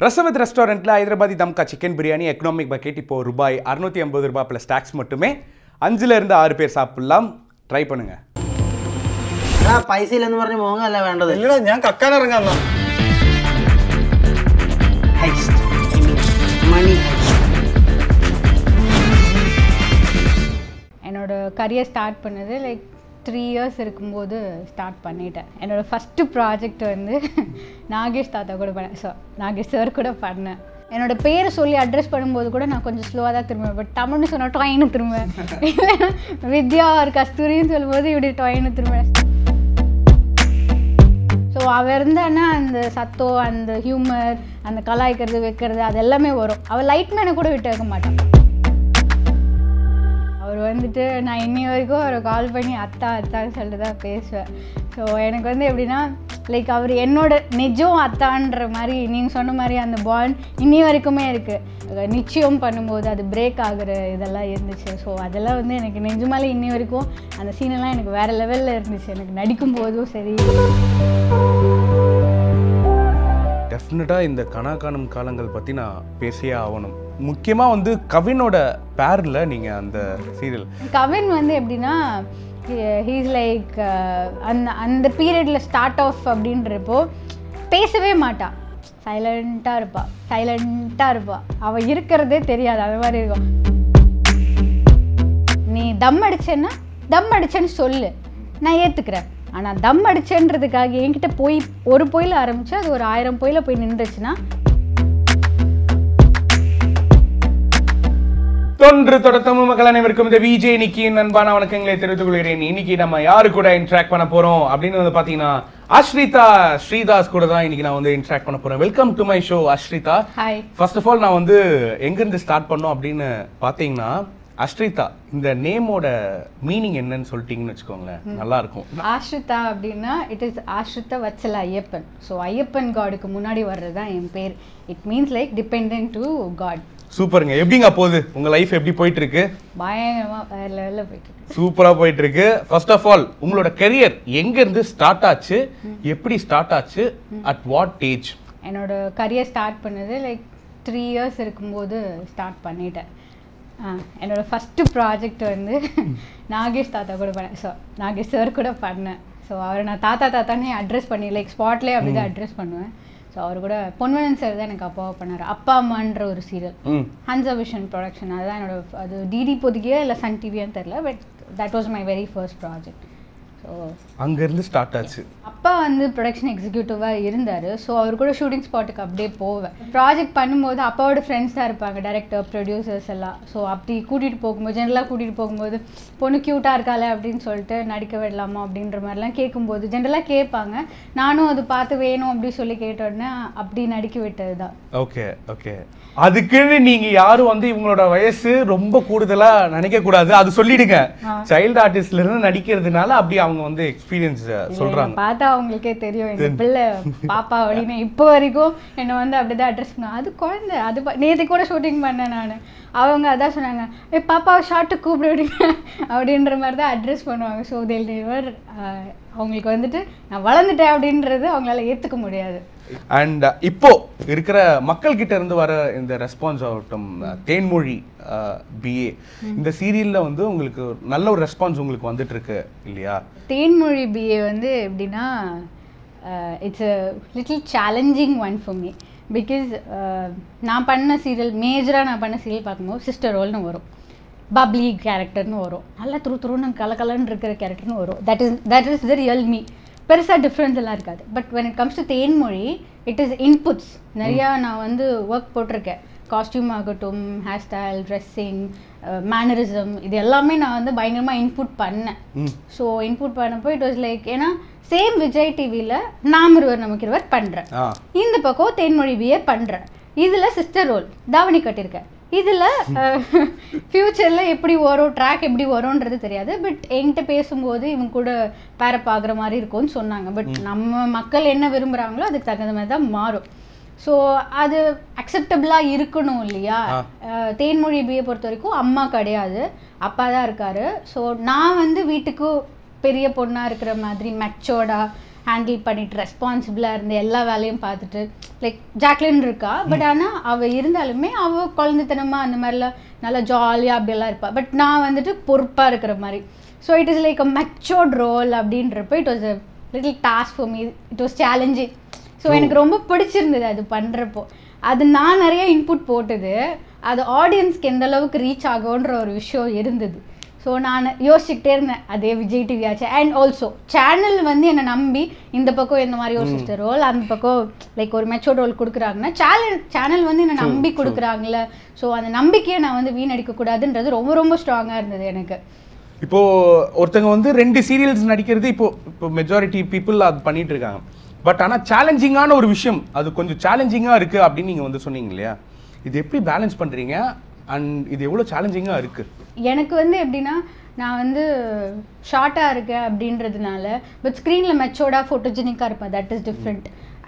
ரசவத் ரெஸ்டாரண்ட்டில் ஹைதராபாதி தம்கா chicken biryani economic bucket இப்போ ரூபாய் அறுநூத்தி ஐம்பது ரூபாய் ப்ளஸ் டேக்ஸ் மட்டுமே அஞ்சுல இருந்து ஆறு பேர் சாப்பிடலாம் ட்ரை பண்ணுங்க ആ പൈസ ഇല്ലെന്ന് പറഞ്ഞ് മോങ്ങല്ല വേണ്ടത് ഇല്ലടാ ഞാൻ കക്കാൻ ഇറങ്ങാന്നാ മണി என்னோட கரியர் ஸ்டார்ட் பண்ணது லைக் த்ரீ இயர்ஸ் இருக்கும்போது ஸ்டார்ட் பண்ணிட்டேன் என்னோட ஃபஸ்ட்டு ப்ராஜெக்ட் வந்து நாகேஷ் தாத்தா கூட பண்ணேன் ஸோ நாகேஷ் சார் கூட பண்ணேன் என்னோட பேரை சொல்லி அட்ரஸ் பண்ணும்போது கூட நான் கொஞ்சம் ஸ்லோவாக தான் திரும்புவேன் பட் தமிழ்னு சொன்னால் டொயின்னு திரும்புவேன் இல்லைன்னா வித்யா ஒரு கஸ்தூரின்னு சொல்லும்போது இப்படி டொயின்னு திரும்புவேன் ஸோ அவள் இருந்தான்னா அந்த சத்தம் அந்த ஹியூமர் அந்த கலாய்க்கிறது வைக்கிறது அது எல்லாமே வரும் அவள் லைட் மேனை கூட விட்டு வைக்க மாட்டான் அவர் வந்துட்டு நான் இன்னி வரைக்கும் அவரை கால் பண்ணி அத்தா அத்தான்னு சொல்லிட்டு தான் பேசுவேன் ஸோ எனக்கு வந்து எப்படின்னா லைக் அவர் என்னோட நிஜம் அத்தான்ற மாதிரி நீங்கள் சொன்ன மாதிரி அந்த பாண்ட் இன்னி வரைக்குமே இருக்குது நிச்சயம் பண்ணும்போது அது பிரேக் ஆகுற இதெல்லாம் இருந்துச்சு ஸோ அதெல்லாம் வந்து எனக்கு நிஜமாலே இன்னி வரைக்கும் அந்த சீனெல்லாம் எனக்கு வேறு லெவலில் இருந்துச்சு எனக்கு நடிக்கும் போதும் சரி டெஃபினட்டாக இந்த கனா காணும் காலங்கள் பற்றி நான் பேசியே ஆகணும் முக்கியமாக வந்து கவினோட பேரில் நீங்கள் அந்த சீரியல் கவின் வந்து எப்படின்னா ஹீஸ் லைக் அந்த அந்த பீரியடில் ஸ்டார்ட் ஆஃப் அப்படின்றப்போ பேசவே மாட்டான் சைலண்ட்டாக இருப்பா சைலண்ட்டாக இருப்பா அவள் இருக்கிறதே தெரியாது அது மாதிரி இருக்கும் நீ தம் அடிச்சேன்னா தம் அடிச்சேன்னு சொல்லு நான் ஏற்றுக்கிறேன் ஆனால் தம் அடிச்சேன்றதுக்காக என்கிட்ட போய் ஒரு பொயில ஆரம்பிச்சு அது ஒரு ஆயிரம் பொயில போய் நின்றுச்சுன்னா தொன்று தொடத்தமும் மக்கள் அனைவருக்கும் இந்த விஜய் நிக்கியின் அன்பான வணக்கங்களை தெரிவித்துக் கொள்கிறேன் இன்னைக்கு நம்ம யாரு கூட இன்ட்ராக்ட் பண்ண போறோம் அப்படின்னு வந்து பாத்தீங்கன்னா அஸ்ரிதா ஸ்ரீதாஸ் கூட தான் இன்னைக்கு நான் வந்து இன்ட்ராக்ட் பண்ண போறேன் welcome to my show Ashritha hi first of all நான் வந்து எங்கிருந்து ஸ்டார்ட் பண்ணோம் அப்படின்னு பார்த்தீங்கன்னா அஸ்ரிதா இந்த நேமோட மீனிங் என்னன்னு சொல்லிட்டீங்கன்னு வச்சுக்கோங்களேன் நல்லா இருக்கும் ஆஷ்ரிதா அப்படின்னா it is Ashrita Vatsala Ayyappan so Ayyappan காடுக்கு முன்னாடி வர்றது தான் என் பேர் it means like depend to God சூப்பருங்க எப்படிங்க போகுது உங்க லைஃப் எப்படி போயிட்டு இருக்கு பயங்கரமாக வேறு லெவலில் போயிட்டு இருக்கு சூப்பரா போயிட்டு இருக்கு ஃபர்ஸ்ட் ஆஃப் ஆல் உங்களோட கெரியர் எங்க இருந்து ஸ்டார்ட் ஆச்சு எப்படி ஸ்டார்ட் ஆச்சு அட் வாட் ஏஜ் என்னோட கரியர் ஸ்டார்ட் பண்ணது லைக் த்ரீ இயர்ஸ் இருக்கும்போது ஸ்டார்ட் பண்ணிட்டேன் ஆ, என்னோட ஃபஸ்ட்டு ப்ராஜெக்ட் வந்து நாகேஷ் தாத்தா கூட பண்ணேன் ஸோ நாகேஷ் சார் கூட பண்ணேன் ஸோ அவரை நான் தாத்தா தாத்தானே அட்ரஸ் பண்ணி லைக் ஸ்பாட்லேயே அப்படி தான் அட்ரஸ் பண்ணுவேன் ஸோ அவர் கூட பொன்வனன் சார் தான் எனக்கு அப்பாவை பண்ணார் அப்பா அம்மான்ற ஒரு சீரியல் ம் ஹன்சா விஷன் ப்ரொடக்ஷன் அதுதான் என்னோட அது டிடி பொதுக்கியா இல்லை சன் டிவியான்னு தெரில but that was my very first project so அங்க இருந்து ஸ்டார்ட் ஆச்சு அப்பா வந்து ப்ரொடக்ஷன் எக்ஸிக்யூட்டிவாக இருந்தார் ஸோ அவர் கூட ஷூட்டிங் ஸ்பாட்டுக்கு அப்படியே போவேன் ப்ராஜெக்ட் பண்ணும்போது அப்பாவோட ஃப்ரெண்ட்ஸ் தான் இருப்பாங்க டைரக்டர் ப்ரொடியூசர்ஸ் எல்லாம் ஸோ அப்படி கூட்டிகிட்டு போகும்போது ஜென்ரலாக கூட்டிகிட்டு போகும்போது பொண்ணு க்யூட்டாக இருக்காளே அப்படின்னு சொல்லிட்டு நடிக்க விடலாமா அப்படின்ற மாதிரிலாம் கேட்கும்போது ஜென்ரலாக கேட்பாங்க நானும் அது பார்த்து வேணும் அப்படி சொல்லி கேட்ட உடனே அப்படி நடிக்க விட்டது தான் ஓகே ஓகே அதுக்குன்னு நீங்க யாரும் வந்து இவங்களோட வயசு ரொம்ப கூடுதலா நினைக்க கூடாது அது சொல்லிடுங்க சைல்டு ஆர்டிஸ்ட்ல இருந்து நடிக்கிறதுனால அப்படி அவங்க வந்து எக்ஸ்பீரியன்ஸ் சொல்றாங்க பார்த்தா அவங்களுக்கே தெரியும் இந்த பிள்ளை பாப்பா அப்படின்னு இப்போ வரைக்கும் என்னை வந்து அப்படிதான் அட்ரஸ் பண்ணுவாங்க அது குழந்தை அது ப- நேத்து கூட ஷூட்டிங் பண்ணேன் நான் அவங்க அதான் சொன்னாங்க ஏ பாப்பாவை ஷார்ட்டு கூப்பிடுவீங்க அப்படின்ற மாதிரி தான் அட்ரஸ் பண்ணுவாங்க ஸோ தேல் நெவர் அவங்களுக்கு வந்துட்டு நான் வளர்ந்துட்டேன் அப்படின்றது அவங்களால ஏற்றுக்க முடியாது அண்ட் இப்போ இருக்கிற மக்கள் கிட்ட இருந்து வர இந்த ரெஸ்பான்ஸ் ஆகட்டும் தேன்மொழி பிஏ இந்த சீரியல்ல வந்து உங்களுக்கு ஒரு நல்ல ஒரு ரெஸ்பான்ஸ் உங்களுக்கு வந்துட்டு இருக்கு இல்லையா தேன்மொழி பிஏ வந்து எப்படின்னா it's a little challenging one for me because நான் பண்ண சீரியல் மேஜராக நான் பண்ண சீரியல் பார்க்கும்போது சிஸ்டர் ரோல்னு வரும் பப்ளி கேரக்டர்னு வரும் நல்லா துரு துருன்னு கலகலன்னு இருக்கிற கேரக்டர்னு வரும் that is that is the real me பெருசாக டிஃப்ரென்ஸ் எல்லாம் இருக்காது but when it comes to Thenmozhi it is inputs நிறையா நான் வந்து ஒர்க் போட்டிருக்கேன் காஸ்டியூம் ஆகட்டும் ஹேர் ஸ்டைல் ட்ரெஸ்ஸிங் மேனரிசம் இது எல்லாமே நான் வந்து பயங்கரமாக இன்புட் பண்ணேன் ம் ஸோ இன்புட் பண்ணப்போ இட் வாஸ் லைக் ஏன்னா சேம் விஜய் டிவியில் நாம் இருவர் நமக்கு இருவர் பண்ணுறேன் ஆ இந்த பக்கம் தேன்மொழி பிஏ பண்ணுறேன் இதில் சிஸ்டர் ரோல் தாவணி கட்டியிருக்கேன் இதில் ஃப்யூச்சரில் எப்படி வரும் ட்ராக் எப்படி வரும்ன்றது தெரியாது பட் என்கிட்ட பேசும்போது இவங்க கூட பேரப் ஆகுற மாதிரி இருக்கும்னு சொன்னாங்க பட் நம்ம மக்கள் என்ன விரும்புகிறாங்களோ அதுக்கு தகுந்த மாதிரி தான் மாறும் ஸோ அது அக்செப்டபிளாக இருக்கணும் இல்லையா அஹ், தேன்மொழி பிஏ பொறுத்த வரைக்கும் அம்மா கிடையாது அப்பா தான் இருக்காரு ஸோ நான் வந்து வீட்டுக்கு பெரிய பொண்ணாக இருக்கிற மாதிரி மெச்சோர்டாக ஹேண்டில் பண்ணிட்டு ரெஸ்பான்சிபிளாக இருந்து எல்லா வேலையும் பார்த்துட்டு லைக் ஜாக்லின் இருக்கா பட் ஆனால் அவள் இருந்தாலுமே அவள் குழந்தைத்தனமாக அந்த மாதிரிலாம் நல்லா ஜாலியாக அப்படியெல்லாம் இருப்பாள் பட் நான் வந்துட்டு பொறுப்பாக இருக்கிற மாதிரி so it is like a matured role அப்படின்றப்ப it was a little task for me it was challenging so எனக்கு ரொம்ப பிடிச்சிருந்தது அது பண்ணுறப்போ அது நான் நிறைய இன்புட் போட்டது அது ஆடியன்ஸ்க்கு எந்த அளவுக்கு ரீச் ஆகும்ன்ற ஒரு விஷயம் இருந்தது ஸோ நான் யோசிச்சுக்கிட்டே இருந்தேன் அதே விஜய் டிவி ஆச்சு அண்ட் ஆல்சோ சேனல் வந்து என்னை நம்பி இந்த பக்கம் இந்த மாதிரி ஒரு சிஸ்டர் ரோல் அந்த பக்கம் லைக் ஒரு மெச்சோர் ரோல் கொடுக்குறாங்கன்னா சேனல் சேனல் வந்து என்னை நம்பி கொடுக்குறாங்கல்ல ஸோ அந்த நம்பிக்கையை நான் வந்து வீணடிக்க கூடாதுன்றது ரொம்ப ரொம்ப ஸ்ட்ராங்காக இருந்தது எனக்கு இப்போ ஒருத்தங்க வந்து ரெண்டு சீரியல்ஸ் நடிக்கிறது இப்போ இப்போ மெஜாரிட்டி பீப்புள் அது பண்ணிட்டு இருக்காங்க பட் ஆனால் சேலஞ்சிங்கான ஒரு விஷயம் அது கொஞ்சம் சேலஞ்சிங்காக இருக்கு அப்படின்னு நீங்கள் வந்து சொன்னீங்க இல்லையா இது எப்படி பேலன்ஸ் பண்ணுறீங்க அண்ட் இது எவ்வளோ சேலஞ்சிங்காக இருக்கு எனக்கு வந்து எப்படின்னா நான் வந்து ஷார்ட்டாக இருக்கேன் அப்படின்றதுனால பட் ஸ்க்ரீனில் மெச்சோர்டாக ஃபோட்டோஜெனிக்காக இருப்பேன் தட் இஸ் டிஃப்ரெண்ட்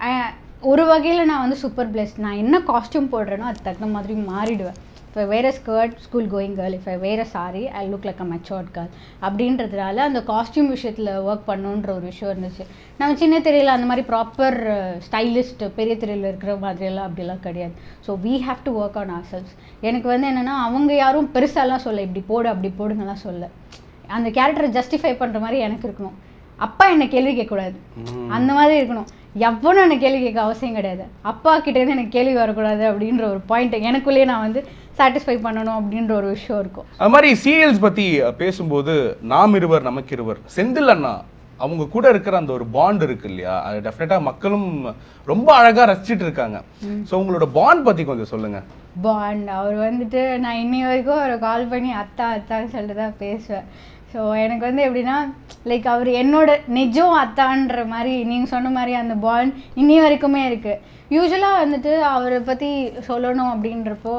ஒரு வகையில் நான் வந்து சூப்பர் பிளஸ் நான் என்ன காஸ்டியூம் போடுறேனோ அது தகுந்த மாதிரி மாறிடுவேன் இப்போ வேற ஸ்கர்ட் ஸ்கூல் கோயிங் கேர்ள் இப்போ வேற sorry I look like a matured girl அப்படின்றதுனால அந்த காஸ்டியூம் விஷயத்தில் ஒர்க் பண்ணுன்ற ஒரு விஷயம் இருந்துச்சு நம்ம சின்ன திரையில் அந்த மாதிரி ப்ராப்பர் ஸ்டைலிஸ்ட் பெரிய திரையில் இருக்கிற மாதிரியெல்லாம் அப்படிலாம் கிடையாது so we have to work on ourselves எனக்கு வந்து என்னென்னா அவங்க யாரும் பெருசாலாம் சொல்ல இப்படி போடு அப்படி போடுங்கலாம் சொல்ல அந்த கேரக்டரை ஜஸ்டிஃபை பண்ணுற மாதிரி எனக்கு இருக்கணும் அப்பா என்ன கேள்வி கேட்கக்கூடாது அந்த மாதிரி இருக்கணும் எவனும் எனக்கு கேள்வி கேட்க அவசியம் கிடையாது அப்பா கிட்டேருந்து எனக்கு கேள்வி வரக்கூடாது அப்படின்ற ஒரு பாயிண்ட் எனக்குள்ளேயே நான் வந்து சாட்டிஸ்ஃபை பண்ணணும் அப்படின்ற ஒரு விஷயம் இருக்கும் அது மாதிரி சீரியல்ஸ் பற்றி பேசும்போது நாம் இருவர் நமக்கு இருவர் செந்தில் அண்ணா அவங்க கூட இருக்கிற அந்த ஒரு பாண்ட் இருக்கு இல்லையா அது டெஃபினட்டாக மக்களும் ரொம்ப அழகாக ரசிச்சிட்டு இருக்காங்க ஸோ உங்களோட பாண்ட் பற்றி கொஞ்சம் சொல்லுங்க பாண்ட் அவர் வந்துட்டு நான் இன்னி வரைக்கும் அவரை கால் பண்ணி அத்தா அத்தான்னு சொல்லிட்டு தான் பேசுவேன் ஸோ எனக்கு வந்து எப்படின்னா லைக் அவர் என்னோட நிஜம் அத்தான்ற மாதிரி நீங்கள் சொன்ன மாதிரி அந்த பாண்ட் இன்னி வரைக்குமே இருக்குது யூஸ்வலாக வந்துட்டு அவரை பற்றி சொல்லணும் அப்படின்றப்போ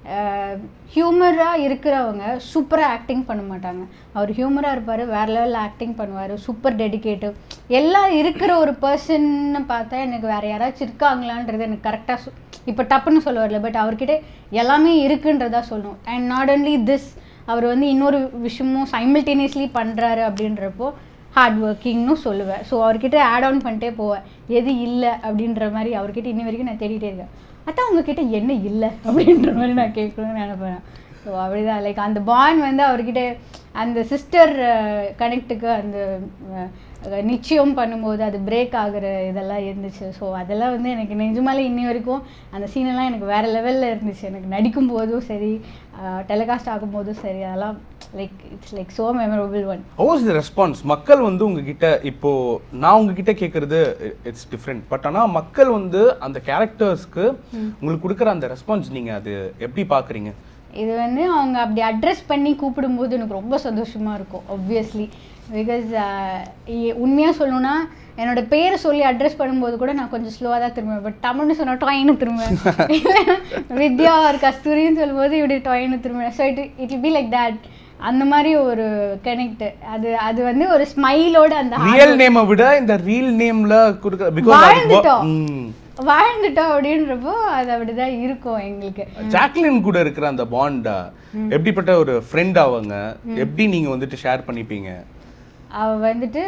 ஹியூமராக இருக்கிறவங்க சூப்பராக ஆக்டிங் பண்ண மாட்டாங்க அவர் ஹியூமராக இருப்பார் வேறு லெவலில் ஆக்டிங் பண்ணுவார் சூப்பர் டெடிகேட்டிவ் எல்லாம் இருக்கிற ஒரு பர்சன்னு பார்த்தா எனக்கு வேறு யாராச்சும் இருக்காங்களான்றது எனக்கு கரெக்டாக இப்போ டப்புன்னு சொல்ல வரல பட் அவர்கிட்ட எல்லாமே இருக்குன்றதா சொல்லணும் அண்ட் நாட் ஒன்லி திஸ் அவர் வந்து இன்னொரு விஷயமும் சைமில்டேனியஸ்லி பண்ணுறாரு அப்படின்றப்போ ஹார்ட் ஒர்க்கிங்னு சொல்லுவேன் ஸோ அவர்கிட்ட ஆட் ஆன் பண்ணிட்டே போவேன் எது இல்லை அப்படின்ற மாதிரி அவர்கிட்ட இன்னி வரைக்கும் நான் தேடிட்டே இருக்கேன் அதான் உங்ககிட்ட என்ன இல்லை அப்படின்ற மாதிரி நான் கேட்கணும்னு நினைப்பேன் ஸோ அப்படிதான் லைக் அந்த பாண்ட் வந்து அவர்கிட்ட அந்த சிஸ்டர் கனெக்ட்டுக்கு அந்த அஹ், நிச்சயம் பண்ணும்போது அது பிரேக் ஆகுற இதெல்லாம் இருந்துச்சு ஸோ அதெல்லாம் வந்து எனக்கு நிஜமாலே இன்னி வரைக்கும் அந்த சீனெல்லாம் எனக்கு வேறு லெவலில் இருந்துச்சு எனக்கு நடிக்கும் போதும் சரி டெலிகாஸ்ட் ஆகும்போதும் சரி அதெல்லாம் like it's like so memorable one how's the response மக்கள் வந்து உங்ககிட்ட இப்போ நான் உங்ககிட்ட கேட்கறது இட்ஸ் டிஃப்ரெண்ட் பட் ஆனால் மக்கள் வந்து அந்த கேரக்டர்ஸ்க்கு உங்களுக்கு கொடுக்குற அந்த ரெஸ்பான்ஸ் நீங்க அது எப்படி பார்க்குறீங்க இது வந்து அவங்க அப்படி அட்ரஸ் பண்ணி கூப்பிடும்போது எனக்கு ரொம்ப சந்தோஷமா இருக்கும் ஒப்வியஸ்லி பிகாஸ் உண்மையாக சொல்லணும்னா என்னோட பேரை சொல்லி அட்ரஸ் பண்ணும்போது கூட நான் கொஞ்சம் ஸ்லோவாக தான் திரும்புவேன் பட் தமிழ்னு சொன்னால் டொயின்னு திரும்புவேன் இல்லைன்னா வித்யா ஒரு கஸ்தூரின்னு சொல்லும்போது இப்படி டொயின்னு திரும்புவேன் so it it be like that அந்த மாதிரி ஒரு கனெக்ட் அது அது வந்து ஒரு ஸ்மைலோட அந்த ரியல் நேமை விட இந்த ரியல் நேம்ல கொடுக்குற வாழ்ந்துட்டோம். பிகாஸ் வாழ்ந்துட்டோம் அப்படின்றப்போ அது அப்படிதான் இருக்கும் எங்களுக்கு ஜாக்லின் கூட இருக்கிற அந்த பாண்ட் எப்படிப்பட்ட ஒரு ஃப்ரெண்ட் அவங்க எப்படி நீங்க வந்துட்டு ஷேர் பண்ணிப்பீங்க அவ வந்துட்டு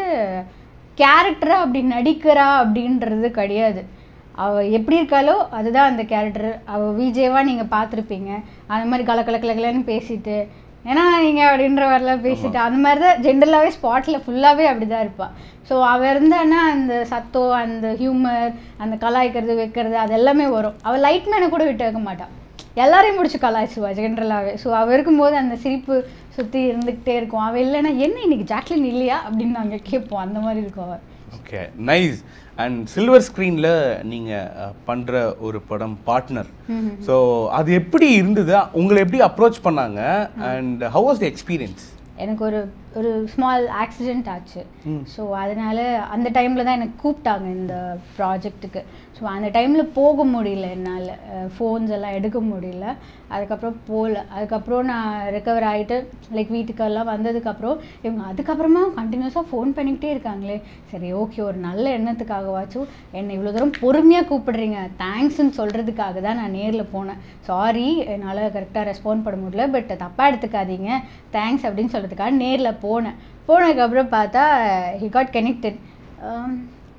கேரக்டரா அப்படி நடிக்கிறா அப்படின்றது கிடையாது அவ எப்படி இருக்காளோ அதுதான் அந்த கேரக்டர் அவ விஜேவா நீங்க பார்த்துருப்பீங்க அந்த மாதிரி கல கல கல கலன்னு பேசிட்டு ஏன்னா நீங்க அப்படின்ற மாதிரிலாம் பேசிட்டு அந்த மாதிரி தான் ஜென்ரலாகவே ஸ்பாட்டில் ஃபுல்லாகவே அப்படி தான் இருப்பாள் ஸோ அவள் இருந்தான்னா அந்த சத்தம் அந்த ஹியூமர் அந்த கலாய்க்கிறது வைக்கிறது அது எல்லாமே வரும் அவள் லைட் மேனை கூட விட்டு வைக்க மாட்டாள் எல்லாரையும் முடிச்சு கலாய்ச்சுவா ஜென்ரலாகவே ஸோ அவள் இருக்கும்போது அந்த சிரிப்பு சுற்றி இருந்துக்கிட்டே இருக்கும் அவள் இல்லைன்னா என்ன இன்னைக்கு ஜாக்லின் இல்லையா அப்படின்னு நாங்கள் கேட்போம் அந்த மாதிரி இருக்கும் அவள் ஓகே நைஸ் அண்ட் சில்வர் ஸ்க்ரீன்ல நீங்க அஹ், பண்ற ஒரு படம் பார்ட்னர் ஸோ அது எப்படி இருந்தது உங்களை எப்படி அப்ரோச் பண்ணாங்க and how was the experience எனக்கு ஒரு ஒரு ஸ்மால் ஆக்சிடெண்ட் ஆச்சு ஸோ அதனால அந்த டைமில் தான் எனக்கு கூப்பிட்டாங்க இந்த ப்ராஜெக்ட்டுக்கு ஸோ அந்த டைமில் போக முடியல என்னால் ஃபோன்ஸ் எல்லாம் எடுக்க முடியல அதுக்கப்புறம் போகல அதுக்கப்புறம் நான் ரெக்கவர் ஆகிட்டு லைக் வீட்டுக்கெல்லாம் வந்ததுக்கப்புறம் இவங்க அதுக்கப்புறமா கண்டினியூஸாக ஃபோன் பண்ணிக்கிட்டே இருக்காங்களே சரி ஓகே ஒரு நல்ல எண்ணத்துக்காகவாச்சும் என்னை இவ்வளோ தூரம் பொறுமையாக கூப்பிடுறீங்க தேங்க்ஸ்ன்னு சொல்கிறதுக்காக தான் நான் நேரில் போனேன் சாரி என்னால் கரெக்டாக ரெஸ்பாண்ட் பண்ண முடியல பட் தப்பாக எடுத்துக்காதீங்க தேங்க்ஸ் அப்படின்னு சொல்கிறதுக்காக நேரில் போனேன் போனதுக்கப்புறம் பார்த்தா ஹி காட் கனெக்டட்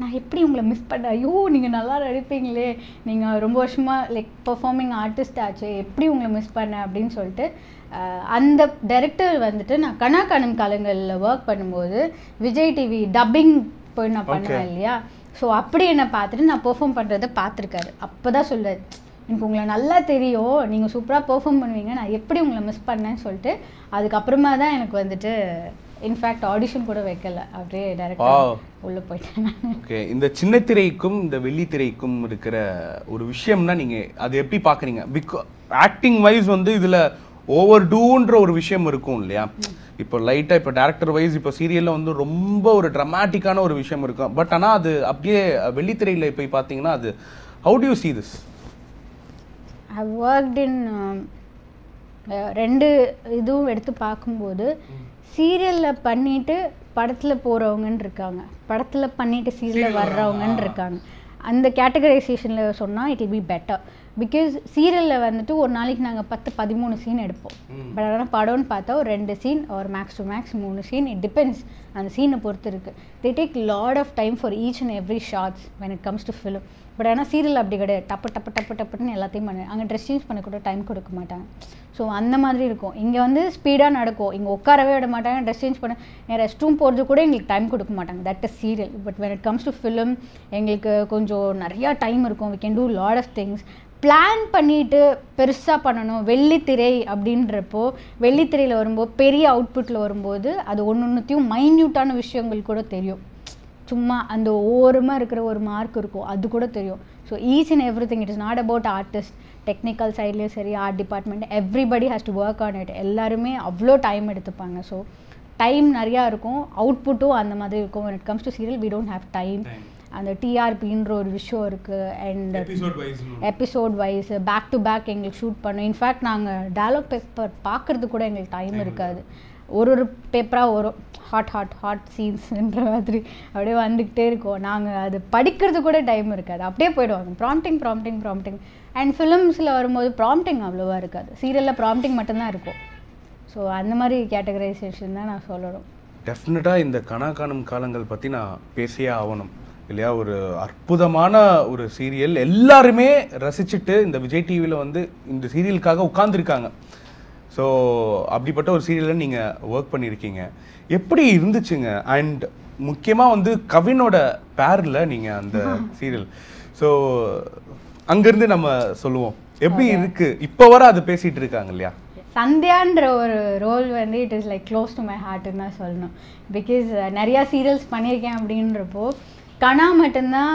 நான் எப்படி உங்களை மிஸ் பண்ணேன் ஐயோ நீங்கள் நல்லா நடிப்பீங்களே நீங்கள் ரொம்ப வருஷமாக லைக் பெர்ஃபார்மிங் ஆர்டிஸ்ட் ஆச்சு எப்படி உங்களை மிஸ் பண்ணேன் அப்படின்னு சொல்லிட்டு அஹ், அந்த டைரக்டர் வந்துட்டு நான் கனா காணும் காலங்களில் ஒர்க் பண்ணும்போது விஜய் டிவி டப்பிங் போய் நான் பண்ணுவேன் இல்லையா ஸோ அப்படி என்னை பார்த்துட்டு நான் பெர்ஃபார்ம் பண்ணுறதை பார்த்துருக்காரு அப்போ தான் சொல்றாரு எனக்கு உங்களை நல்லா தெரியும் நீங்கள் சூப்பராக பெர்ஃபார்ம் பண்ணுவீங்க நான் எப்படி உங்களை மிஸ் பண்ணேன்னு சொல்லிட்டு அதுக்கப்புறமா தான் எனக்கு வந்துட்டு இன்ஃபேக்ட் ஆடிஷன் கூட வைக்கல அப்படியே Wow. டேரக்டாக உள்ளே போயிட்டேன் நான் ஓகே இந்த சின்ன திரைக்கும் இந்த வெள்ளி திரைக்கும் இருக்கிற ஒரு விஷயம்னா நீங்க அது எப்படி பாக்குறீங்க பிகா ஆக்டிங் வைஸ் வந்து இதுல ஓவர் டூன்ற ஒரு விஷயம் இருக்கும் இல்லையா இப்போ லைட்டா இப்போ டேரக்டர் வைஸ் இப்போ சீரியல்ல வந்து ரொம்ப ஒரு ட்ரமாட்டிக்கான ஒரு விஷயம் இருக்கும் பட் ஆனா அது அப்படியே வெள்ளித்திரையில போய் பார்த்தீங்கன்னா அது how do you see this I worked in ரெண்டு இதுவும் எடுத்து பார்க்கும்போது சீரியலில் பண்ணிட்டு படத்தில் போகிறவங்கன்னு இருக்காங்க படத்தில் பண்ணிட்டு சீரியலில் வர்றவங்கன்னு இருக்காங்க அந்த கேட்டகரைசேஷனில் சொன்னால் it will be better because சீரியலில் வந்துட்டு ஒரு நாளைக்கு நாங்கள் பத்து பதிமூணு சீன் எடுப்போம் பட் ஆனால் படம்னு பார்த்தா ஒரு ரெண்டு சீன் ஒரு மேக்ஸ் டு மேக்ஸ் மூணு சீன் இட் டிபெண்ட்ஸ் அந்த சீனை பொறுத்து இருக்குது they take lot of time for each and every shots when it comes to film but ஆனால் சீரியல் அப்படி கிடையாது டப்பு டப்பு டப்பு டப்புன்னு எல்லாத்தையும் பண்ணு அங்கே ட்ரெஸ் சேஞ்ச் பண்ண கூட டைம் கொடுக்க மாட்டாங்க ஸோ அந்த மாதிரி இருக்கும் இங்கே வந்து ஸ்பீடாக நடக்கும் இங்கே உட்காரவே விட மாட்டாங்க ட்ரெஸ் சேஞ்ச் பண்ண ரெஸ்ட் ரூம் போகிறது கூட எங்களுக்கு டைம் கொடுக்க மாட்டாங்க that is serial but when it comes to film எங்களுக்கு கொஞ்சம் நிறையா டைம் இருக்கும் we can do lot of things plan பண்ணிட்டு பெருசாக பண்ணணும் வெள்ளித்திரை அப்படின்றப்போ வெள்ளித்திரையில் வரும்போது பெரிய அவுட்புட்டில் வரும்போது அது ஒன்று ஒன்றுத்தையும் மைன்யூட்டான விஷயங்கள் கூட தெரியும் சும்மா அந்த ஓரமாக இருக்கிற ஒரு மார்க் இருக்கும் அது கூட தெரியும் so each and every thing it is not about artist technical சைட்லேயும் சரி art department everybody has to work on it எல்லாருமே அவ்வளோ டைம் எடுத்துப்பாங்க ஸோ டைம் நிறையா இருக்கும் அவுட்புட்டும் அந்த மாதிரி இருக்கும் when it comes to serial we don't have time அந்த டிஆர்பின்ற ஒரு விஷயம் இருக்குது and episode wise back to back எங்களுக்கு ஷூட் பண்ணோம் இன்ஃபேக்ட் நாங்கள் டயலாக் பேப்பர் பார்க்கறது கூட எங்களுக்கு டைம் இருக்காது ஒரு ஒரு பேப்பராக வரும் ஹாட் ஹாட் ஹாட் சீன்ஸ்ன்ற மாதிரி அப்படியே வந்துக்கிட்டே இருக்கோம் நாங்கள் அது படிக்கிறது கூட டைம் இருக்காது அப்படியே போயிடுவாங்க ப்ராம்ப்டிங் ப்ராம்ப்டிங் ப்ராம்ப்டிங் அண்ட் ஃபிலிம்ஸில் வரும்போது ப்ராம்ப்டிங் அவ்வளோவா இருக்காது சீரியலில் ப்ராம்ப்டிங் மட்டும்தான் இருக்கும் ஸோ அந்த மாதிரி கேட்டகரைசேஷன் தான் நான் சொல்லணும் டெஃபினட்டாக இந்த கனா காணும் காலங்கள் பற்றி நான் பேசியே ஆகணும் இல்லையா ஒரு அற்புதமான ஒரு சீரியல் எல்லாருமே ரசிச்சுட்டு இந்த விஜய் டிவியில் வந்து இந்த சீரியலுக்காக உட்காந்துருக்காங்க ஸோ அப்படிப்பட்ட ஒரு சீரியலில் நீங்கள் ஒர்க் பண்ணியிருக்கீங்க எப்படி இருந்துச்சுங்க அண்ட் முக்கியமாக வந்து கவினோட பேரில் நீங்கள் அந்த சீரியல் ஸோ அங்கேருந்து நம்ம சொல்லுவோம் எப்படி இருக்கு இப்போ வர அது பேசிட்டு இருக்காங்க இல்லையா சந்தியான்ற ஒரு ரோல் வந்து it is like close to my ஹார்ட்னு தான் சொல்லணும் பிகாஸ் நிறையா சீரியல்ஸ் பண்ணியிருக்கேன் அப்படின்றப்போ கனா மட்டும்தான்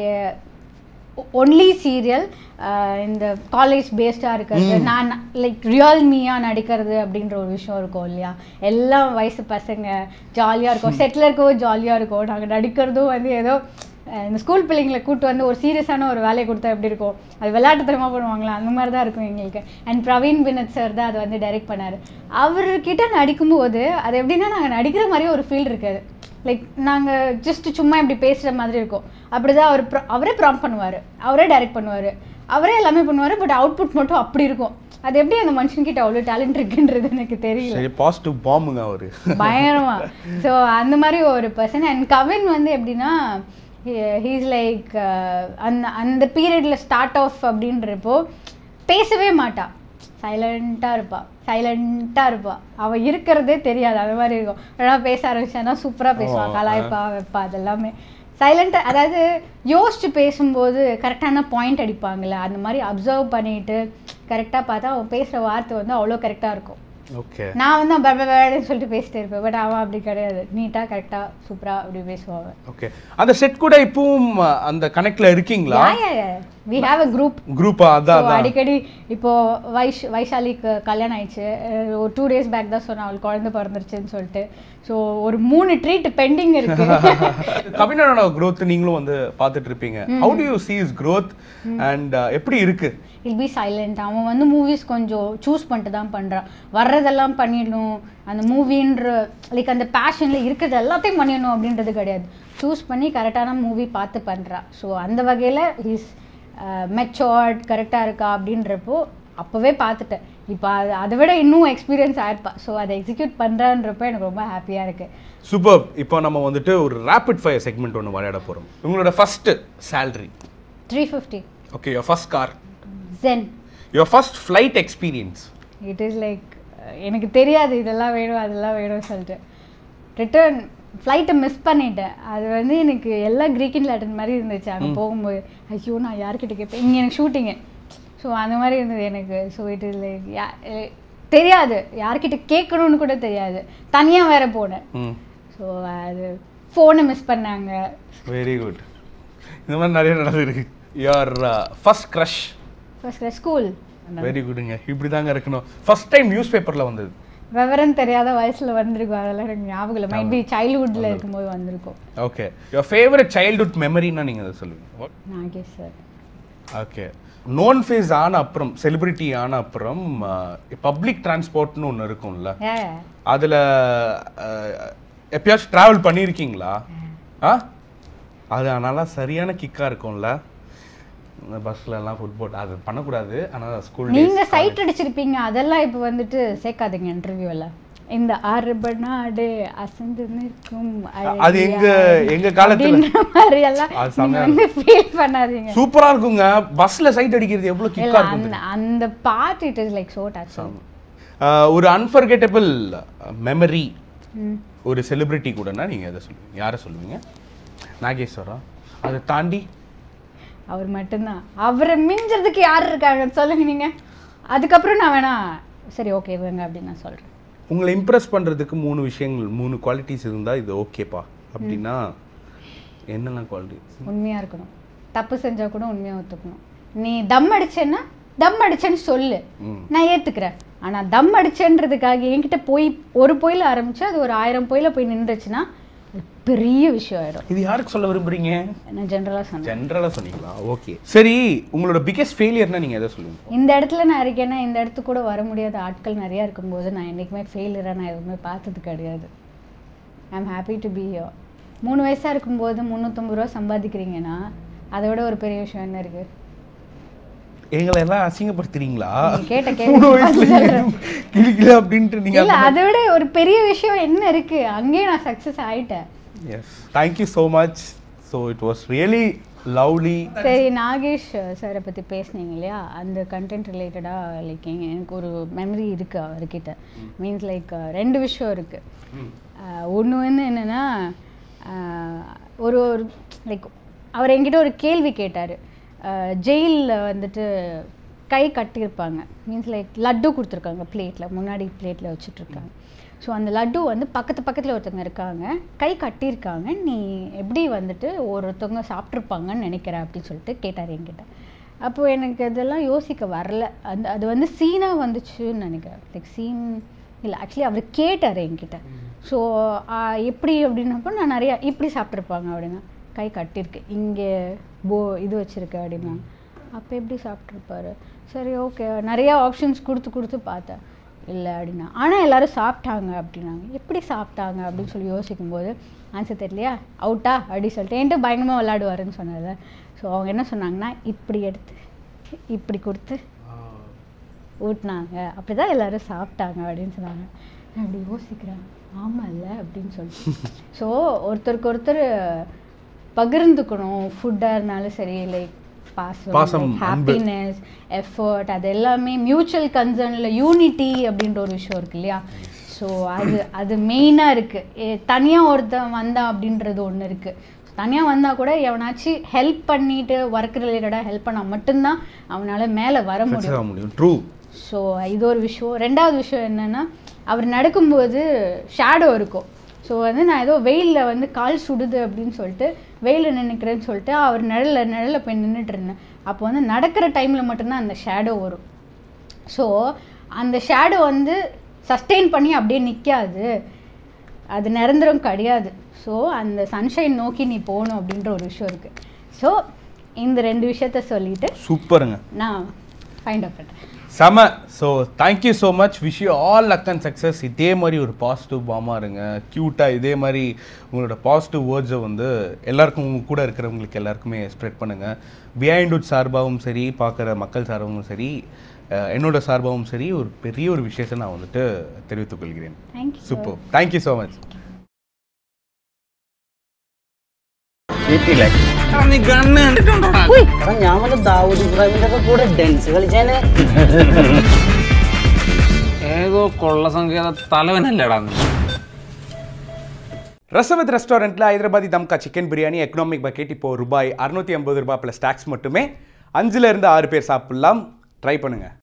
ஒன்லி சீரியல் இந்த காலேஜ் பேஸ்டாக இருக்கிறது நான் லைக் ரியல் மீயாக நடிக்கிறது அப்படின்ற ஒரு விஷயம் இருக்கும் இல்லையா எல்லாம் வயசு பசங்க ஜாலியாக இருக்கும் செட்டில் இருக்கவும் ஜாலியாக இருக்கும் நாங்கள் நடிக்கிறதும் வந்து ஏதோ அஹ் இந்த ஸ்கூல் பிள்ளைங்களை கூட்டு வந்து ஒரு சீரியஸான ஒரு வேலையை கொடுத்தா எப்படி இருக்கும் அது விளையாட்டுத்தனமா பண்ணுவாங்களா அந்த மாதிரி தான் இருக்கும் எங்களுக்கு அண்ட் பிரவீன் பினத் சார் தான் அது வந்து டைரக்ட் பண்ணார் அவர்கிட்ட நடிக்கும்போது அது எப்படின்னா நாங்கள் நடிக்கிற மாதிரியே ஒரு ஃபீல் இருக்காது லைக் நாங்கள் ஜஸ்ட் சும்மா இப்படி பேசுகிற மாதிரி இருக்கும் அப்படி தான் அவர் pro- அவரே ப்ராம் பண்ணுவார் அவரே டைரக்ட் பண்ணுவார் அவரே எல்லாமே பண்ணுவார் பட் அவுட்புட் மட்டும் அப்படி இருக்கும் அது எப்படி அந்த மனுஷன்கிட்ட அவ்வளோ டேலண்ட் இருக்குன்றது எனக்கு தெரியல சரி பாசிட்டிவ் பாம்புங்க அவரு பயங்கரமா ஸோ அந்த மாதிரி ஒரு பர்சன் அண்ட் கவின் வந்து எப்படின்னா ஹீஸ் லைக் அந்த அந்த பீரியடில் ஸ்டார்ட் ஆஃப் அப்படின்றப்போ பேசவே மாட்டா சைலண்ட்டாக இருப்பா சைலண்ட்டாக இருப்பா அவள் இருக்கிறதே தெரியாது அந்த மாதிரி இருக்கும் ஆனால் பேச ஆரம்பிச்சானா சூப்பராக பேசுவா கலாய்ப்பா வைப்பா அதெல்லாமே சைலண்ட்டாக அதாவது யோசிச்சு பேசும்போது கரெக்டான பாயிண்ட் அடிப்பாங்கல்ல அந்த மாதிரி அப்சர்வ் பண்ணிட்டு கரெக்டாக பார்த்தா அவன் பேசுகிற வார்த்தை வந்து அவ்வளோ கரெக்டாக இருக்கும் ஓகே நான் வந்து பே பே பேன்னு சொல்லிட்டு பேசிட்டே இருப்பேன் பட் அவன் அப்படி கிடையாது நீட்டாக கரெக்டாக சூப்பராக அப்படி பேசுவாங்க ஓகே அந்த செட் கூட இப்பவும் அஹ், அந்த கனெக்ட்ல இருக்கீங்களா வி ஹாவ் அ குரூப் குரூப்பா அதான் அதான் அடிக்கடி இப்போ வைஷ் வைஷாலிக்கு கல்யாணம் ஆயிடுச்சு அஹ் ஒரு டூ டேஸ் பேக் தான் சொன்னேன் அவளுக்கு குழந்தை பிறந்துருச்சுன்னு சொல்லிட்டு ஸோ ஒரு மூணு ட்ரீட் பெண்டிங் இருக்கு கவினோட growth நீங்களும் வந்து பார்த்துட்டு இருப்பீங்க how do you see his growth and எப்படி இருக்கு இல் பி சைலண்ட் அவன் வந்து மூவிஸ் கொஞ்சம் சூஸ் பண்ணிட்டு தான் பண்ணுறான் வர்றதெல்லாம் பண்ணிடணும் அந்த மூவின்ற லைக் அந்த பேஷனில் இருக்கிறது எல்லாத்தையும் பண்ணிடணும் அப்படின்றது கிடையாது சூஸ் பண்ணி கரெக்டான மூவி பார்த்து பண்ணுறா ஸோ அந்த வகையில் ஹீஸ் மெச்சோர்ட் கரெக்டாக இருக்கா அப்படின்றப்போ அப்போவே பார்த்துட்டேன் இப்போ அது அதை விட இன்னும் எக்ஸ்பீரியன்ஸ் ஆயிருப்பா ஸோ அதை எக்ஸிக்யூட் பண்ணுறன்றப்ப எனக்கு ரொம்ப ஹாப்பியாக இருக்குது சூப்பர் இப்போ நம்ம வந்துட்டு ஒரு ரேபிட் ஃபயர் செக்மெண்ட் ஒன்று விளையாட போகிறோம் உங்களோட first salary three fifty okay your first car Zen your first flight experience it is like எனக்கு தெரியாது இதெல்லாம் வேணும் அதெல்லாம் வேணும்னு சொல்லிட்டு ரிட்டர்ன் ஃப்ளைட்டை மிஸ் பண்ணிட்டேன் அது வந்து எனக்கு எல்லா கிரீக்கின் லேட்டன் மாதிரி இருந்துச்சு அங்கே போகும்போது ஐயோ நான் யார்கிட்ட கேட்பேன் இங்கே எனக்கு ஷூட்டிங்கு ஸோ அந்த மாதிரி இருந்தது எனக்கு ஸோ இட் இஸ் லைக் தெரியாது யார்கிட்ட கேட்கணும்னு கூட தெரியாது தனியாக வேற போனேன் ம் ஸோ அது ஃபோனை மிஸ் பண்ணாங்க வெரி குட் இந்த மாதிரி நிறைய நடந்திருக்கு your first crush first school very குட்ங்க இப்படி தாங்க இருக்கணும் ஃபர்ஸ்ட் டைம் நியூஸ் பேப்பரில் வந்தது விவரம் தெரியாத வயசில் வந்திருக்கும் அதெல்லாம் எனக்கு ஞாபகம் இல்லை மைட் பி சைல்ட்ஹுட்டில் இருக்கும்போது வந்திருக்கும் ஓகே யுவர் ஃபேவரட் சைல்ட்ஹுட் மெமரின்னா நீங்கள் அதை சொல்லுவீங்க Nagesh sir okay known face ஆன அப்புறம் செலிபிரிட்டி ஆன அப்புறம் பப்ளிக் டிரான்ஸ்போர்ட்னு ஒன்று இருக்கும்ல ஏ அதில் எப்பயாச்சும் ட்ராவல் பண்ணியிருக்கீங்களா ஆ அது அதனால சரியான கிக்காக இருக்கும்ல இந்த பஸ்ல எல்லாம் ஃபுட்போட் அது பண்ணக்கூடாது ஆனால் ஸ்கூல் நீங்க சைட் அடிச்சிருப்பீங்க அதெல்லாம் இப்போ வந்துட்டு சேர்க்காதீங்க இன்டர்வியூல இந்த ஆறுபநாடு அசந்து நிற்கும் அது எங்க- எங்க காலத்துல- அப்படின்ற மாதிரி எல்லாம் அது நீங்க செமையா வந்து ஃபீல் பண்ணாதீங்க சூப்பரா இருக்குங்க பஸ்ல சைட் அடிக்கிறது எவ்வளவு இல்ல கிக்கா இருக்கும் அந்த அந்த part it is like so touch ah ஒரு அன்ஃபர்கெட்டபிள் மெமரி ஒரு செலிபிரிட்டி கூடனா நீங்க எதை சொல்லுவீங்க யாரை சொல்லுவீங்க நாகேஸ்வரா அதை தாண்டி அவர் மட்டும்தான் அவரை மிஞ்சறதுக்கு யார் இருக்காங்க சொல்லுங்க நீங்க அதுக்கப்புறம் நான் வேணா சரி ஓகே இவங்க அப்படின்னு நான் சொல்றேன் உங்களை இம்ப்ரெஸ் பண்றதுக்கு மூணு விஷயங்கள் மூணு குவாலிட்டிஸ் இருந்தா இது ஓகேப்பா அப்படின்னா என்னென்ன குவாலிட்டிஸ் உண்மையா இருக்கணும் தப்பு செஞ்சா கூட உண்மையா ஒத்துக்கணும் நீ தம் அடிச்சேன்னா தம் அடிச்சேன்னு சொல்லு ம். நான் ஏத்துக்கிறேன் ஆனா தம் அடிச்சேன்றதுக்காக என்கிட்ட போய் ஒரு பொயில ஆரம்பிச்சு அது ஒரு ஆயிரம் பொயில போய் நின்றுச்சுன்னா அது பெரிய விஷயம் ஆயிடும் இது யாருக்கு சொல்ல விரும்புறீங்க நான் ஜென்ரலா சொன்னேன் ஜென்ரலா சொன்னீங்களா ஓகே சரி உங்களோட பிக்கெஸ்ட் ஃபெயிலியர்னா நீங்க எதை சொல்லுவீங்க இந்த இடத்துல நான் இருக்கேன்னா இந்த இடத்துக்கு கூட வர முடியாத ஆட்கள் நிறைய இருக்கும்போது நான் என்றைக்குமே ஃபெயிலியராக நான் எதுவுமே பார்த்தது கிடையாது I am happy to be here மூணு வயசாக இருக்கும்போது முந்நூற்றம்பது ரூபா சம்பாதிக்கிறீங்கன்னா அதை விட ஒரு பெரிய விஷயம் என்ன இருக்குது எங்களை எல்லாம் அசிங்கப்படுத்துறீங்களா நீங்க கேட்ட மூணு கேள்வி வயசுல கிளிக்கல அப்படின்ட்டு நீங்க இல்ல அதை விட ஒரு பெரிய விஷயம் என்ன இருக்கு அங்கேயே நான் சக்ஸஸ் ஆயிட்டேன் yes thank you so much so it was really lovely சரி நாகேஷ் சாரை பற்றி பேசுனீங்க இல்லையா அந்த கண்டென்ட் ரிலேட்டடாக லைக் எனக்கு ஒரு மெமரி இருக்கு அவர்கிட்ட மீன்ஸ் லைக் ரெண்டு விஷயம் இருக்கு ஒன்று வந்து என்னென்னா ஒரு ஒரு லைக் அவர் என்கிட்ட ஒரு கேள்வி கேட்டார் ஜெயிலில் வந்துட்டு கை கட்டியிருப்பாங்க மீன்ஸ் லைக் லட்டு கொடுத்துருக்காங்க பிளேட்டில் முன்னாடி பிளேட்டில் வச்சுட்ருக்காங்க ஸோ அந்த லட்டு வந்து பக்கத்து பக்கத்தில் ஒருத்தவங்க இருக்காங்க கை கட்டியிருக்காங்க நீ எப்படி வந்துட்டு ஒருத்தவங்க சாப்பிட்ருப்பாங்கன்னு நினைக்கிற அப்படின்னு சொல்லிட்டு கேட்டார் என்கிட்ட அப்போ எனக்கு இதெல்லாம் யோசிக்க வரல அந்த அது வந்து சீனாக வந்துச்சுன்னு நினைக்கிறேன் லைக் சீன் இல்லை ஆக்சுவலி அவர் கேட்டார் என்கிட்ட ஸோ எப்படி அப்படின்னப்போ நான் நிறையா இப்படி சாப்பிட்ருப்பாங்க அப்படின்னா கை கட்டியிருக்கு இங்கே போ இது வச்சுருக்கு அப்படின்னா அப்போ எப்படி சாப்பிட்ருப்பாரு சரி ஓகே நிறையா ஆப்ஷன்ஸ் கொடுத்து கொடுத்து பார்த்தேன் இல்லை அப்படின்னா ஆனால் எல்லாரும் சாப்பிட்டாங்க அப்படின்னாங்க எப்படி சாப்பிட்டாங்க அப்படின்னு சொல்லி யோசிக்கும்போது ஆன்சர் தெரியலையா அவுட்டா அப்படின்னு சொல்லிட்டு என்கிட்ட பயங்கரமாக விளையாடுவாருன்னு சொன்னதில்ல ஸோ அவங்க என்ன சொன்னாங்கன்னா இப்படி எடுத்து இப்படி கொடுத்து ஊட்டினாங்க அப்படி தான் எல்லாரும் சாப்பிட்டாங்க அப்படின்னு சொன்னாங்க நான் அப்படி யோசிக்கிறேன் ஆமாம்ல அப்படின்னு சொல்லிட்டு ஸோ ஒருத்தருக்கு ஒருத்தர் பகிர்ந்துக்கணும் ஃபுட்டாக இருந்தாலும் சரி லைக் பாசம், பாசம் அன்பு. ஹாப்பினஸ் எஃபர்ட் அது எல்லாமே மியூச்சுவல் கன்சர்னில் யூனிட்டி அப்படின்ற ஒரு விஷயம் இருக்கு இல்லையா ஸோ அது அது மெயினாக இருக்குது தனியாக ஒருத்தன் வந்தான் அப்படின்றது ஒன்று இருக்குது தனியாக வந்தால் கூட எவனாச்சும் ஹெல்ப் பண்ணிட்டு ஒர்க் ரிலேட்டடாக ஹெல்ப் பண்ணால் மட்டும்தான் அவனால் மேலே வர முடியும் சக்ஸஸ் ஆக முடியும் ட்ரூ ஸோ இது ஒரு விஷயம் ரெண்டாவது விஷயம் என்னென்னா அவர் நடக்கும்போது ஷேடோ இருக்கும் ஸோ வந்து நான் ஏதோ வெயிலில் வந்து கால் சுடுது அப்படின்னு சொல்லிட்டு வெயிலில் நின்றுக்கிறேன்னு சொல்லிட்டு அவர் நிழல்ல நிழல்ல போய் நின்றுட்டு இருந்தேன் அப்போ வந்து நடக்கிற டைமில் மட்டும்தான் அந்த ஷேடோ வரும் ஸோ அந்த ஷேடோ வந்து சஸ்டெயின் பண்ணி அப்படியே நிற்காது அது நிரந்தரம் கிடையாது ஸோ அந்த சன்ஷைன் நோக்கி நீ போகணும் அப்படின்ற ஒரு விஷயம் இருக்குது ஸோ இந்த ரெண்டு விஷயத்த சொல்லிட்டு சூப்பருங்க நான் ஃபைண்ட் அவுட் பண்ணுறேன் செம so thank you so much wish you all luck and success இதே மாதிரி ஒரு பாசிட்டிவ் பாமாக இருங்க க்யூட்டாக இதே மாதிரி உங்களோட பாசிட்டிவ் வேர்ட்ஸை வந்து எல்லாருக்கும் உங்க கூட இருக்கிறவங்களுக்கு எல்லாருக்குமே ஸ்ப்ரெட் பண்ணுங்கள் பிஹைண்ட் சார்பாகவும் சரி பார்க்குற மக்கள் சார்பாகவும் சரி அஹ், என்னோட சார்பாகவும் சரி ஒரு பெரிய ஒரு விஷயத்தை நான் வந்துட்டு தெரிவித்துக் கொள்கிறேன் thank you super thank you so much എടാ ഞാൻ വല്ല ദാവൂദ് ഇബ്രാഹിമിന്റെ ഒക്കെ കൂടെ ഡാൻസ് കളിച്ചാലേ ഏതോ കൊള്ള സംഖ്യ തലവനല്ലേടാ നീ? ரசமத் ரெஸ்டாரண்ட்டில் ஹைதராபாதி தம்கா சிக்கன் பிரியாணி எக்கனாமிக் பக்கெட் இப்போ ரூபாய் அறுநூத்தி ஐம்பது ரூபாய் ப்ளஸ் டேக்ஸ் மட்டுமே அஞ்சுல இருந்து ஆறு பேர் சாப்பிடலாம் ட்ரை பண்ணுங்க